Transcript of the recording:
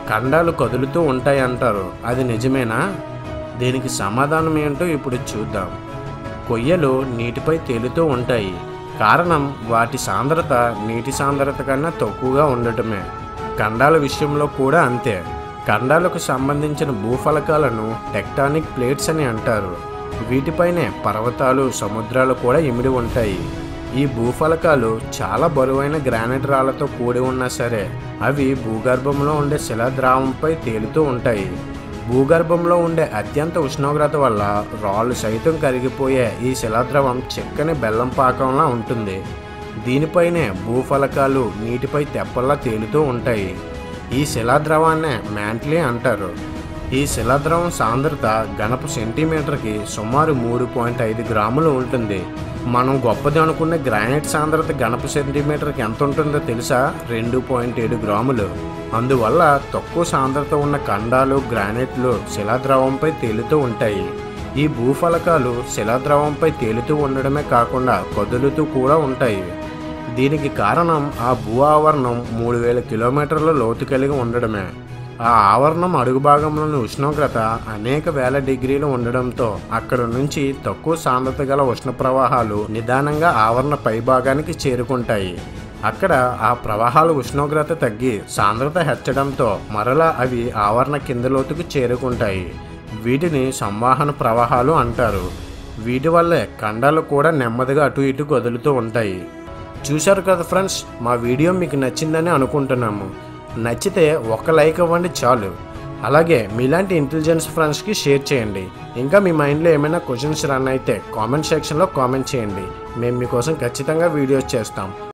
ఖండాలు కదులుతూ ఉంటాయి అంటారు అది నిజమేనా దీనికి సమాధానం ఏంటో ఇప్పుడు చూద్దాం కొయ్యలు నీటిపై తేలుతూ ఉంటాయి కారణం వాటి సాంద్రత నీటి సాంద్రత కన్నా తక్కువగా ఉండటమే ఖండాల విషయంలో కూడా అంతే ఖండాలకు సంబంధించిన భూఫలకాలను టెక్టానిక్ ప్లేట్స్ అని అంటారు వీటిపైనే పర్వతాలు సముద్రాలు కూడా ఇమిడి ఉంటాయి ఈ భూఫలకాలు చాలా బరువైన గ్రానైట్ రాళ్లతో కూడి ఉన్నా సరే అవి భూగర్భంలో ఉండే శిలాద్రావంపై తేలుతూ ఉంటాయి భూగర్భంలో ఉండే అత్యంత ఉష్ణోగ్రత వల్ల రాళ్ళు సైతం కరిగిపోయే ఈ శిలాద్రవం చిక్కని బెల్లం పాకంలా ఉంటుంది దీనిపైనే భూఫలకాలు నీటిపై తెప్పల్లా తేలుతూ ఉంటాయి ఈ శిలాద్రవాన్నే మ్యాంట్లీ అంటారు ఈ శిలాద్రవం సాంద్రత గణపు సెంటీమీటర్కి సుమారు మూడు పాయింట్ ఐదు గ్రాములు ఉంటుంది మనం గొప్పది అనుకునే గ్రానైట్ సాంద్రత గణపు సెంటీమీటర్కి ఎంత ఉంటుందో తెలుసా రెండు పాయింట్ ఏడు గ్రాములు అందువల్ల తక్కువ సాంద్రత ఉన్న ఖండాలు గ్రానైట్లు శిలాద్రవంపై తేలుతూ ఉంటాయి ఈ భూఫలకాలు శిలాద్రవంపై తేలుతూ ఉండడమే కాకుండా కదులుతూ కూడా ఉంటాయి దీనికి కారణం ఆ భూ ఆవరణం మూడు వేల కిలోమీటర్ల లోతు కలిగి ఉండడమే ఆ ఆవరణం అడుగు భాగంలోని ఉష్ణోగ్రత అనేక వేల డిగ్రీలు ఉండడంతో అక్కడ నుంచి తక్కువ సాంద్రత గల ఉష్ణ ప్రవాహాలు నిదానంగా ఆవరణ పైభాగానికి చేరుకుంటాయి అక్కడ ఆ ప్రవాహాల ఉష్ణోగ్రత తగ్గి సాంద్రత హెచ్చడంతో మరలా అవి ఆవరణ కింద లోతుకు చేరుకుంటాయి వీటిని సంవాహన ప్రవాహాలు అంటారు వీటి వల్లే ఖండాలు కూడా నెమ్మదిగా అటు ఇటు కదులుతూ ఉంటాయి చూశారు కదా ఫ్రెండ్స్ మా వీడియో మీకు నచ్చిందని అనుకుంటున్నాము నచ్చితే ఒక లైక్ ఇవ్వండి చాలు అలాగే మీలాంటి ఇంటెలిజెన్స్ ఫ్రెండ్స్కి షేర్ చేయండి ఇంకా మీ మైండ్లో ఏమైనా క్వశ్చన్స్ రన్ అయితే కామెంట్ సెక్షన్లో కామెంట్ చేయండి మేము మీకోసం ఖచ్చితంగా వీడియోస్ చేస్తాం